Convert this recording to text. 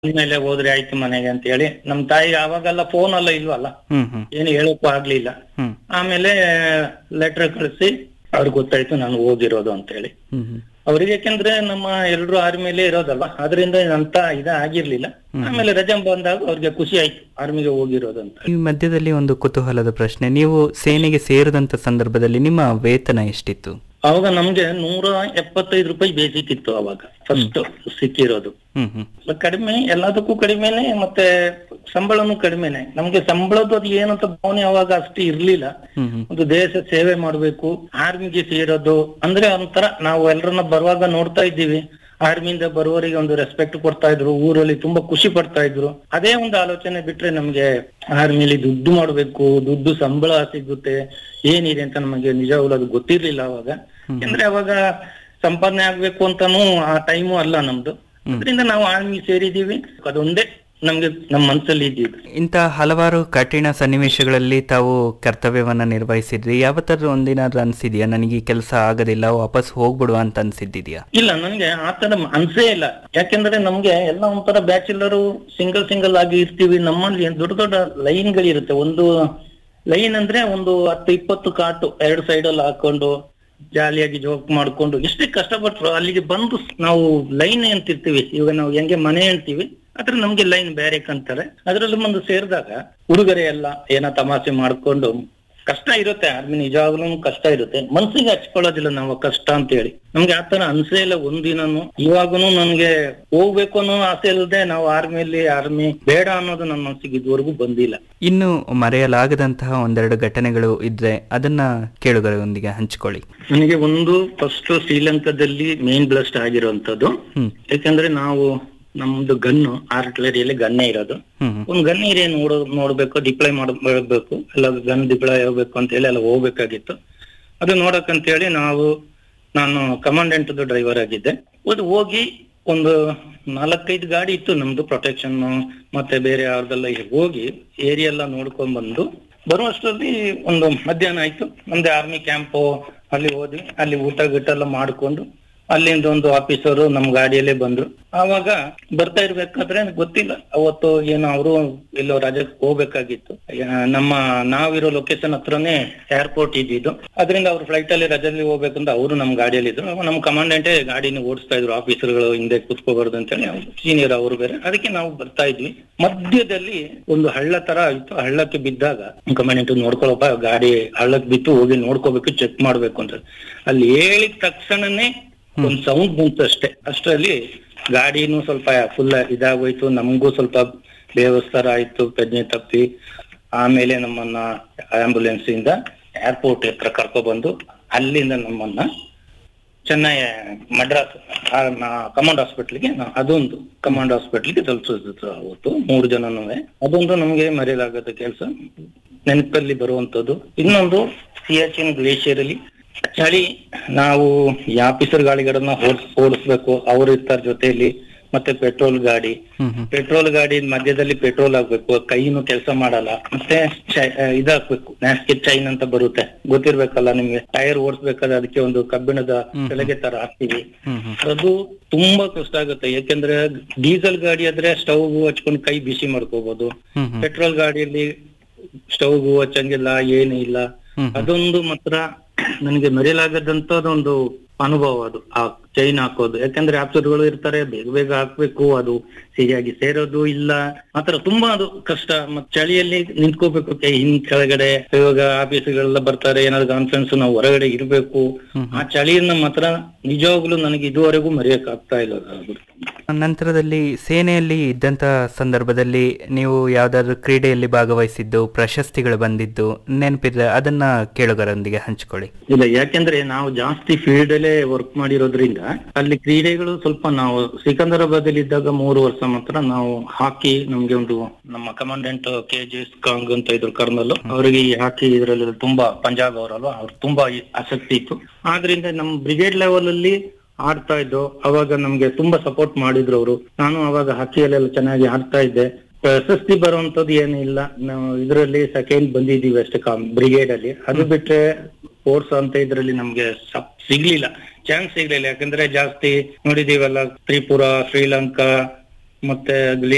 ಮೇಲೆ ಹೋದ್ರೆ ಆಯ್ತು ಮನೆಗೆ ಅಂತ ಹೇಳಿ ನಮ್ ತಾಯಿ ಅವಾಗೆಲ್ಲ ಫೋನ್ ಎಲ್ಲ ಇಲ್ವಲ್ಲ ಹ್ಮ್ ಹ್ಮ್ ಏನು ಹೇಳಕ್ಕೂ ಆಗ್ಲಿಲ್ಲ ಹ್ಮ್ ಆಮೇಲೆ ಲೆಟರ್ ಕಳಿಸಿ ಅವ್ರಿಗೆ ಗೊತ್ತಾಯ್ತು ನಾನು ಹೋಗಿರೋದು ಅಂತ ಹೇಳಿ ಹ್ಮ್ ಹ್ಮ್ ಅವ್ರಿಗೆ ಯಾಕೆಂದ್ರೆ ನಮ್ಮ ಎಲ್ರು ಆರ್ಮಿಲೇ ಇರೋದಲ್ಲ ಅದರಿಂದ ಅಂತ ಇದ ಆಗಿರ್ಲಿಲ್ಲ ಆಮೇಲೆ ರಜೆ ಬಂದಾಗ ಅವ್ರಿಗೆ ಖುಷಿ ಆಯ್ತು ಆರ್ಮಿಗೆ ಹೋಗಿರೋದು ಅಂತ ಈ ಮಧ್ಯದಲ್ಲಿ ಒಂದು ಕುತೂಹಲದ ಪ್ರಶ್ನೆ ನೀವು ಸೇನೆಗೆ ಸೇರಿದಂತ ಸಂದರ್ಭದಲ್ಲಿ ನಿಮ್ಮ ವೇತನ ಎಷ್ಟಿತ್ತು ಅವಾಗ ನಮ್ಗೆ ನೂರ ಎಪ್ಪತ್ತೈದು ರೂಪಾಯಿ ಬೇಸಿಕ್ ಇತ್ತು ಅವಾಗ ಫಸ್ಟ್ ಸಿಕ್ಕಿರೋದು ಹ್ಮ್ ಹ್ಮ್ ಕಡಿಮೆ ಎಲ್ಲದಕ್ಕೂ ಕಡಿಮೆನೆ ಮತ್ತೆ ಸಂಬಳನೂ ಕಡಿಮೆನೆ ನಮ್ಗೆ ಸಂಬಳದ್ದು ಅದು ಏನಂತ ಭಾವನೆ ಅವಾಗ ಅಷ್ಟು ಇರ್ಲಿಲ್ಲ ಹ್ಮ್ ಹ್ಮ್ ಒಂದು ದೇಶ ಸೇವೆ ಮಾಡ್ಬೇಕು ಆರ್ಮಿಗೆ ಸೇರೋದು ಅಂದ್ರೆ ಒಂಥರ ನಾವು ಎಲ್ಲರನ್ನ ಬರುವಾಗ ನೋಡ್ತಾ ಇದ್ದೀವಿ ಆರ್ಮಿಯಿಂದ ಬರುವವರಿಗೆ ಒಂದು ರೆಸ್ಪೆಕ್ಟ್ ಕೊಡ್ತಾ ಇದ್ರು ಊರಲ್ಲಿ ತುಂಬಾ ಖುಷಿ ಪಡ್ತಾ ಇದ್ರು ಅದೇ ಒಂದು ಆಲೋಚನೆ ಬಿಟ್ರೆ ನಮ್ಗೆ ಆರ್ಮಿಲಿ ದುಡ್ಡು ಮಾಡ್ಬೇಕು ದುಡ್ಡು ಸಂಬಳ ಸಿಗುತ್ತೆ ಏನಿದೆ ಅಂತ ನಮಗೆ ನಿಜವಾಗ್ಲೂ ಅದು ಗೊತ್ತಿರ್ಲಿಲ್ಲ ಅವಾಗ ಯಾಕಂದ್ರೆ ಅವಾಗ ಸಂಪಾದನೆ ಆಗ್ಬೇಕು ಅಂತಾನು ಆ ಟೈಮು ಅಲ್ಲ ನಮ್ದು ಅದರಿಂದ ನಾವು ಆರ್ಮಿ ಸೇರಿದೀವಿ ಅದೊಂದೇ ನಮ್ಗೆ ನಮ್ಮ ಮನ್ಸಲ್ಲಿ ಇದ್ದಿದ್ದು ಇಂಥ ಹಲವಾರು ಕಠಿಣ ಸನ್ನಿವೇಶಗಳಲ್ಲಿ ತಾವು ಕರ್ತವ್ಯವನ್ನ ನಿರ್ವಹಿಸಿದ್ರಿ ಯಾವತ್ತಾದ್ರೂ ಒಂದಿನಾದ್ರೂ ಅನ್ಸಿದ್ಯಾ ನನಗೆ ಈ ಕೆಲಸ ಆಗೋದಿಲ್ಲ ವಾಪಸ್ ಹೋಗ್ಬಿಡುವ ಅಂತ ಅನ್ಸಿದ್ದಿದ್ಯಾ ಇಲ್ಲ ನನ್ಗೆ ಆತರ ಅನ್ಸೇ ಇಲ್ಲ ಯಾಕೆಂದ್ರೆ ನಮ್ಗೆ ಎಲ್ಲ ಒಂಥರ ಬ್ಯಾಚುಲರು ಸಿಂಗಲ್ ಸಿಂಗಲ್ ಆಗಿ ಇರ್ತೀವಿ ನಮ್ಮಲ್ಲಿ ಏನ್ ದೊಡ್ಡ ದೊಡ್ಡ ಲೈನ್ಗಳಿರುತ್ತೆ ಒಂದು ಲೈನ್ ಅಂದ್ರೆ ಒಂದು ಹತ್ತು ಇಪ್ಪತ್ತು ಕಾಟು ಎರಡು ಸೈಡ್ ಅಲ್ಲಿ ಹಾಕೊಂಡು ಜಾಲಿಯಾಗಿ ಜೋಕ್ ಮಾಡ್ಕೊಂಡು ಎಷ್ಟೇ ಕಷ್ಟಪಟ್ರು ಅಲ್ಲಿಗೆ ಬಂದು ನಾವು ಲೈನ್ ಅಂತಿರ್ತೀವಿ ಇವಾಗ ನಾವು ಹೆಂಗೆ ಮನೆ ಅಂತೀವಿ ಆದ್ರೆ ನಮ್ಗೆ ಲೈನ್ ಬೇರೆ ಕಂತಾರೆ ಅದ್ರಲ್ಲಿ ಬಂದು ಸೇರಿದಾಗ ಹುಡುಗರೆ ಎಲ್ಲ ಏನೋ ತಮಾಷೆ ಮಾಡ್ಕೊಂಡು ಕಷ್ಟ ಇರುತ್ತೆ ಆರ್ಮಿ ನಿಜವಾಗ್ಲೂ ಕಷ್ಟ ಇರುತ್ತೆ ಮನ್ಸಿಗೆ ಹಚ್ಕೊಳ್ಳೋದಿಲ್ಲ ನಾವು ಕಷ್ಟ ಅಂತ ಹೇಳಿ ನಮ್ಗೆ ಆತರ ಅನ್ಸೇ ಇಲ್ಲ ಒಂದಿನನು ಇವಾಗನು ನನ್ಗೆ ಹೋಗ್ಬೇಕು ಅನ್ನೋ ಆಸೆ ಇಲ್ಲದೆ ನಾವು ಆರ್ಮಿಯಲ್ಲಿ ಆರ್ಮಿ ಬೇಡ ಅನ್ನೋದು ನನ್ನ ಮನಸ್ಸಿಗೆ ಇದುವರೆಗೂ ಬಂದಿಲ್ಲ ಇನ್ನು ಮರೆಯಲಾಗದಂತಹ ಒಂದೆರಡು ಘಟನೆಗಳು ಇದ್ರೆ ಅದನ್ನ ಕೇಳುಗರೊಂದಿಗೆ ಹಂಚಿಕೊಳ್ಳಿ ನನಗೆ ಒಂದು ಫಸ್ಟ್ ಶ್ರೀಲಂಕಾದಲ್ಲಿ ಮೇನ್ ಬ್ಲಾಸ್ಟ್ ಆಗಿರುವಂತದ್ದು ಹ್ಮ್ ಯಾಕಂದ್ರೆ ನಾವು ನಮ್ದು ಗನ್ನು ಆರ್ಟಿಲರಿಯಲ್ಲಿ ಗನ್ನೇ ಇರೋದು ಹ್ಮ್ ಹ್ಮ್ ಒಂದ್ ಗನ್ ಏರಿಯಾ ನೋಡೋ ನೋಡ್ಬೇಕು ಡಿಪ್ಲೈ ಮಾಡಬೇಕು ಎಲ್ಲ ಗನ್ ಡಿಪ್ಲೈ ಆಗ್ಬೇಕು ಅಂತ ಹೇಳಿ ಎಲ್ಲ ಹೋಗ್ಬೇಕಾಗಿತ್ತು ಅದು ನೋಡಕ್ಕಂತ ಹೇಳಿ ನಾವು ನಾನು ಕಮಾಂಡೆಂಟ್ ಡ್ರೈವರ್ ಆಗಿದ್ದೆ ಅದು ಹೋಗಿ ಒಂದು ನಾಲ್ಕೈದು ಗಾಡಿ ಇತ್ತು ನಮ್ದು ಪ್ರೊಟೆಕ್ಷನ್ ಮತ್ತೆ ಬೇರೆ ಯಾವ್ದೆಲ್ಲ ಹೋಗಿ ಏರಿಯಾ ಎಲ್ಲ ನೋಡ್ಕೊಂಡ್ ಬಂದು ಬರುವಷ್ಟರಲ್ಲಿ ಒಂದು ಮಧ್ಯಾಹ್ನ ಆಯ್ತು ನಮ್ದು ಆರ್ಮಿ ಕ್ಯಾಂಪ್ ಅಲ್ಲಿ ಹೋದ್ವಿ ಅಲ್ಲಿ ಊಟ ಗಿಟ ಎಲ್ಲ ಮಾಡ್ಕೊಂಡು ಅಲ್ಲಿಂದ ಒಂದು ಆಫೀಸರು ನಮ್ ಗಾಡಿಯಲ್ಲೇ ಬಂದ್ರು ಆವಾಗ ಬರ್ತಾ ಇರ್ಬೇಕಾದ್ರೆ ನನಗ್ ಗೊತ್ತಿಲ್ಲ ಅವತ್ತು ಏನು ಅವರು ಎಲ್ಲೋ ರಾಜ್ಯಕ್ಕೆ ಹೋಗ್ಬೇಕಾಗಿತ್ತು ಆ, ನಮ್ಮ ನಾವಿರೋ ಲೊಕೇಶನ್ ಹತ್ರನೇ ಏರ್ಪೋರ್ಟ್ ಇದ್ದಿದ್ದು ಅದರಿಂದ ಅವ್ರು ಫ್ಲೈಟ್ ಅಲ್ಲಿ ರಜಲ್ಲಿ ಹೋಗ್ಬೇಕಂತ ಅವರು ನಮ್ ಗಾಡಿಯಲ್ಲಿ ಇದ್ರು ಅವಾಗ ನಮ್ ಕಮಾಂಡೆಂಟೇ ಗಾಡಿನ ಓಡಿಸ್ತಾ ಇದ್ರು ಆಫೀಸರ್ಗಳು ಹಿಂದೆ ಕೂತ್ಕೋಬಾರ್ದು ಅಂತ ಹೇಳಿ ಸೀನಿಯರ್ ಅವರು ಬೇರೆ ಅದಕ್ಕೆ ನಾವು ಬರ್ತಾ ಇದ್ವಿ ಮಧ್ಯದಲ್ಲಿ ಒಂದು ಹಳ್ಳ ತರ ಇತ್ತು ಹಳ್ಳಕ್ಕೆ ಬಿದ್ದಾಗ ಕಮಾಂಡೆಂಟ್ ನೋಡ್ಕೊಳಪ್ಪ ಗಾಡಿ ಹಳ್ಳಕ್ ಬಿತ್ತು ಹೋಗಿ ನೋಡ್ಕೋಬೇಕು ಚೆಕ್ ಮಾಡ್ಬೇಕು ಅಂತ ಅಲ್ಲಿ ಹೇಳಿದ ತಕ್ಷಣನೇ ಒಂದ್ ಸೌಂಡ್ ಬಂತು ಅಷ್ಟೇ ಅಷ್ಟರಲ್ಲಿ ಗಾಡಿನೂ ಸ್ವಲ್ಪ ಫುಲ್ ಇದಾಗೋಯ್ತು ನಮಗೂ ಸ್ವಲ್ಪ ಬೇವಸ್ತರ ಆಯ್ತು ಪ್ರಜ್ಞೆ ತಪ್ಪಿ ಆಮೇಲೆ ನಮ್ಮನ್ನ ಆಂಬುಲೆನ್ಸ್ ಇಂದ ಏರ್ಪೋರ್ಟ್ ಹತ್ರ ಕರ್ಕೊಬಂದು ಅಲ್ಲಿಂದ ನಮ್ಮನ್ನ ಚೆನ್ನೈ ಮಡ್ರಾಸ್ ಕಮಾಂಡ್ ಹಾಸ್ಪಿಟ್ಲಿಗೆ ಅದೊಂದು ಕಮಾಂಡ್ ಹಾಸ್ಪಿಟ್ಲಿಗೆ ತಲುಪಿಸಿದ್ರು ಅವತ್ತು ಮೂರು ಜನನೂ ಅದೊಂದು ನಮ್ಗೆ ಮರೆಯಲಾಗದ ಕೆಲಸ ನೆನಪಲ್ಲಿ ಬರುವಂತದ್ದು ಇನ್ನೊಂದು ಸಿಯಾಚಿನ್ ಗ್ಲೇಷಿಯರ್ ಅಲ್ಲಿ ಚಳಿ ನಾವು ಈ ಆಫೀಸರ್ ಗಾಡಿಗಳನ್ನ ಓಡಿಸ್ ಓಡಿಸ್ಬೇಕು ಅವ್ರು ಇರ್ತಾರ ಜೊತೆಯಲ್ಲಿ ಮತ್ತೆ ಪೆಟ್ರೋಲ್ ಗಾಡಿ ಹ್ಮ್ ಹ್ಮ್ ಪೆಟ್ರೋಲ್ ಗಾಡಿ ಮಧ್ಯದಲ್ಲಿ ಪೆಟ್ರೋಲ್ ಹಾಕ್ಬೇಕು ಕೈನು ಕೆಲಸ ಮಾಡಲ್ಲ ಮತ್ತೆ ಚೈ- ಆ, ಇದಾಕ್ಬೇಕು ನ್ಯಾಸ್ಕಿಟ್ ಚೈನ್ ಅಂತ ಬರುತ್ತೆ ಗೊತ್ತಿರ್ಬೇಕಲ್ಲ ನಿಮ್ಗೆ ಟೈರ್ ಓಡಿಸ್ಬೇಕಾದ್ರೆ ಅದಕ್ಕೆ ಒಂದು ಕಬ್ಬಿಣದ ಕೆಳಗೆ ತರ ಹಾಕ್ತಿವಿ ಹ್ಮ್ ಹ್ಮ್ ಅದು ತುಂಬಾ ಕಷ್ಟ ಆಗುತ್ತೆ ಯಾಕೆಂದ್ರೆ ಡೀಸೆಲ್ ಗಾಡಿ ಆದ್ರೆ ಸ್ಟವ್ ಹಚ್ಕೊಂಡು ಕೈ ಬಿಸಿ ಮಾಡ್ಕೋಬಹುದು ಹ್ಮ್ ಹ್ಮ್ ಪೆಟ್ರೋಲ್ ಗಾಡಿಯಲ್ಲಿ ಸ್ಟವ್ ಹಚ್ಚಂಗಿಲ್ಲ ಏನು ಇಲ್ಲ ಹ್ಮ್ ಅದೊಂದು ಮಾತ್ರ ನನಗೆ ಮರೆಯಲಾಗದಂತದೊಂದು ಅನುಭವ ಅದು ಆ ಚೈನ್ ಹಾಕೋದು ಯಾಕಂದ್ರೆ ಆಫೀಸರ್ಗಳು ಇರ್ತಾರೆ ಬೇಗ ಬೇಗ ಹಾಕ್ಬೇಕು ಅದು ಸರಿಯಾಗಿ ಸೇರೋದು ಇಲ್ಲ ಆತರ ತುಂಬಾ ಅದು ಕಷ್ಟ ಮತ್ ಚಳಿಯಲ್ಲಿ ನಿಂತ್ಕೋಬೇಕು ಕೈ ಹಿಂದ್ ಕೆಳಗಡೆ ಇವಾಗ ಆಫೀಸ್ಗಳೆಲ್ಲ ಬರ್ತಾರೆ ಏನಾದ್ರು ಕಾನ್ಫರೆನ್ಸ್ ನಾವು ಹೊರಗಡೆ ಇರ್ಬೇಕು ಆ ಚಳಿಯನ್ನ ಮಾತ್ರ ನಿಜವಾಗ್ಲೂ ನನಗೆ ಇದುವರೆಗೂ ಮರೆಯಕ್ ಆಗ್ತಾ ಇಲ್ಲ ಅದು. ನಂತರದಲ್ಲಿ ಸೇನೆಯಲ್ಲಿ ಇದ್ದಂತ ಸಂದರ್ಭದಲ್ಲಿ ನೀವು ಯಾವ್ದಾದ್ರು ಕ್ರೀಡೆಯಲ್ಲಿ ಭಾಗವಹಿಸಿದ್ದು ಪ್ರಶಸ್ತಿಗಳು ಬಂದಿದ್ದು ನೆನಪಿದ್ರೆ ಅದನ್ನ ಕೇಳುಗರೊಂದಿಗೆ ಹಂಚಿಕೊಳ್ಳಿ ಇಲ್ಲ ಯಾಕೆಂದ್ರೆ ನಾವು ಜಾಸ್ತಿ ಫೀಲ್ಡ್ ಅಲ್ಲೇ ವರ್ಕ್ ಮಾಡಿರೋದ್ರಿಂದ ಅಲ್ಲಿ ಕ್ರೀಡೆಗಳು ಸ್ವಲ್ಪ ನಾವು ಸಿಕಂದರಾಬಾದ್ ಅಲ್ಲಿ ಇದ್ದಾಗ ಮೂರು ವರ್ಷ ಮಾತ್ರ ನಾವು ಹಾಕಿ ನಮ್ಗೆ ಒಂದು ನಮ್ಮ ಕಮಾಂಡೆಂಟ್ ಕೆ ಜೆ ಕಾಂಗ್ ಅಂತ ಇದ್ರು ಕರ್ನಲ್ ಅವರಿಗೆ ಈ ಹಾಕಿ ಇದ್ರಲ್ಲಿ ತುಂಬಾ ಪಂಜಾಬ್ ಅವರಲ್ವಾ ಅವ್ರು ತುಂಬಾ ಈ ಆಸಕ್ತಿ ಇತ್ತು ಆದ್ರಿಂದ ನಮ್ಮ ಬ್ರಿಗೇಡ್ ಲೆವೆಲ್ ಅಲ್ಲಿ ಆಡ್ತಾ ಇದ್ದು ಅವಾಗ ನಮ್ಗೆ ತುಂಬಾ ಸಪೋರ್ಟ್ ಮಾಡಿದ್ರು ಅವರು ನಾನು ಅವಾಗ ಹಾಕಿಯಲ್ಲೆಲ್ಲ ಚೆನ್ನಾಗಿ ಆಡ್ತಾ ಇದ್ದೆ ಪ್ರಶಸ್ತಿ ಬರುವಂತದ್ದು ಏನಿಲ್ಲ ನಾವು ಇದರಲ್ಲಿ ಸೆಕೆಂಡ್ ಬಂದಿದ್ದೀವಿ ಅಷ್ಟೇ ಬ್ರಿಗೇಡ್ ಅಲ್ಲಿ ಅದು ಬಿಟ್ರೆ ಸ್ಪೋರ್ಟ್ಸ್ ಅಂತ ಇದ್ರಲ್ಲಿ ನಮ್ಗೆ ಸ- ಸಿಗ್ಲಿಲ್ಲ ಚಾನ್ಸ್ ಸಿಗ್ಲಿಲ್ಲ ಯಾಕಂದ್ರೆ ಜಾಸ್ತಿ ನೋಡಿದೀವಲ್ಲ ತ್ರಿಪುರ ಶ್ರೀಲಂಕಾ ಮತ್ತೆ